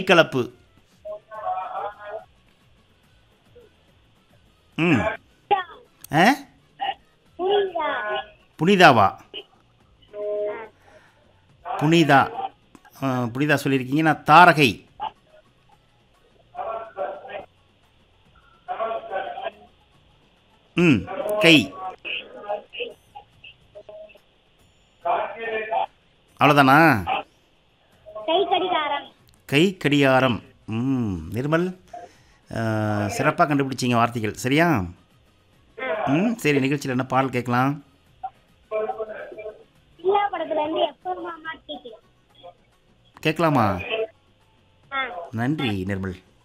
கைகலப்பு ம் ஆ புரியுதா புனிதாவா புனிதா ஆ, புனிதா சொல்லியிருக்கீங்க நான் தாரகை ம் கை அவ்வளோதானா கை கடிகாரம் கை கடிகாரம் ம் நிர்மல் சிறப்பாக கண்டுபிடிச்சிங்க வார்த்தைகள் சரியா ம் சரி நிகழ்ச்சியில் என்ன பாடல் கேட்கலாம் சில்லா படத்துல இருந்து எப்போ மாமா கேட்கலாம் கேட்கலாமா ஆ நன்றி நிர்மல்